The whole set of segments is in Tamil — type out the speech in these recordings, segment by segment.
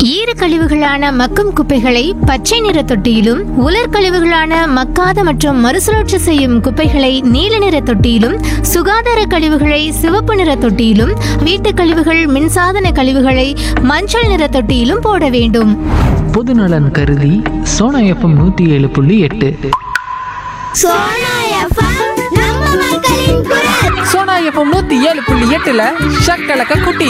ஈர கழிவுகளான மக்கும் குப்பைகளை பச்சை நிற தொட்டியிலும் உலர் கழிவுகளான மக்காத மற்றும் மறுசுழற்சி செய்யும் குப்பைகளை நீல நிற தொட்டியிலும் சுகாதார கழிவுகளை சிவப்பு நிற தொட்டியிலும் வீட்டுக் கழிவுகள் மின்சாதன கழிவுகளை மஞ்சள் நிற தொட்டியிலும் போட வேண்டும் பொதுநலன் கருதி சோனா எஃப்எம் நூற்றி ஏழு புள்ளி எட்டு சோனா எஃப்எம் நம்ம மக்களின் குரல் சோனா எஃப்எம் நூத்தி ஏழு புள்ளி எட்டுல ஷக்கலக்க குட்டி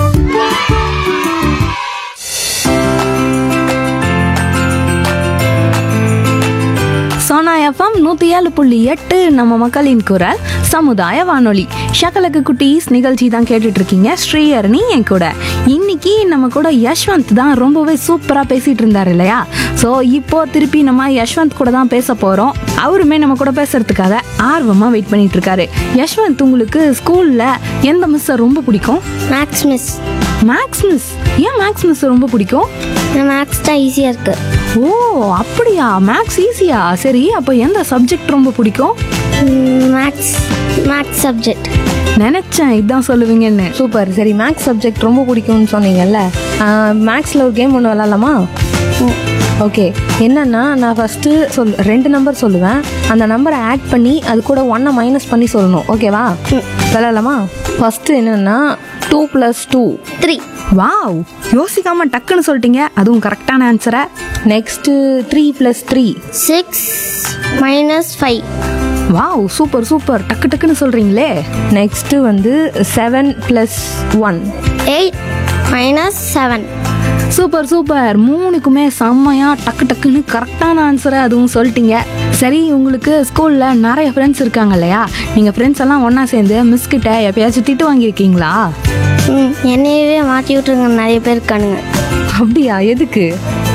சோனா எஃப்எம் நூற்றி ஏழு புள்ளி எட்டு நம்ம மக்களின் குரல் சமுதாய வானொலி ஷக்கலக்கு குட்டீஸ் நிகழ்ச்சி தான் கேட்டுட்டு இருக்கீங்க ஸ்ரீஹரணி என் கூட இன்னைக்கு நம்ம கூட யஷ்வந்த் தான் ரொம்பவே சூப்பராக பேசிட்டு இருந்தார் இல்லையா ஸோ இப்போ திருப்பி நம்ம யஷ்வந்த் கூட தான் பேச போகிறோம் அவருமே நம்ம கூட பேசுறதுக்காக ஆர்வமாக வெயிட் பண்ணிட்டு இருக்காரு யஷ்வந்த் உங்களுக்கு ஸ்கூலில் எந்த மிஸ்ஸை ரொம்ப பிடிக்கும் மேக்ஸ் மிஸ் மேக்ஸ் மிஸ் ஏன் மேக்ஸ் மிஸ் ரொம்ப பிடிக்கும் மேக்ஸ் தான் ஈஸியாக இருக்கு ஓ அப்படியா மேக்ஸ் ஈஸியா சரி அப்போ எந்த சப்ஜெக்ட் ரொம்ப பிடிக்கும் மேக்ஸ் மேக்ஸ் சப்ஜெக்ட் நினைச்சேன் இதான் சொல்லுவீங்கன்னு சூப்பர் சரி மேக்ஸ் சப்ஜெக்ட் ரொம்ப பிடிக்கும்னு சொன்னீங்கல்ல மேக்ஸில் ஒரு கேம் ஒன்று விளாட்லாமா ஓகே என்னன்னா நான் ஃபஸ்ட்டு சொல் ரெண்டு நம்பர் சொல்லுவேன் அந்த நம்பரை ஆட் பண்ணி அது கூட ஒன்னை மைனஸ் பண்ணி சொல்லணும் ஓகேவா விளாட்லாமா ஃபஸ்ட்டு என்னன்னா two plus two three wow யோசிக்காம டக்குன்னு சொல்லிட்டீங்க அதுவும் கரெக்டான ஆன்சரை next three plus three six minus five wow super super டக்கு டக்குன்னு சொல்றீங்களே நெக்ஸ்ட்டு வந்து seven plus one eight minus seven super super மூணுக்குமே செம்மையா டக்கு டக்குன்னு கரெக்டான ஆன்சரை அதுவும் சொல்லிட்டீங்க சரி உங்களுக்கு ஸ்கூல்ல நிறைய ஃப்ரெண்ட்ஸ் இருக்காங்க இல்லையா நீங்க ஃப்ரெண்ட்ஸ் எல்லாம் ஒண்ணா சேர்ந்து மிஸ் கிட்ட எப்பயாச்சும் திட்டு வாங்கியிருக்கீங்களா ம் என்னையவே மாற்றி விட்டுருங்க நிறைய பேர் இருக்கானுங்க அப்படியா எதுக்கு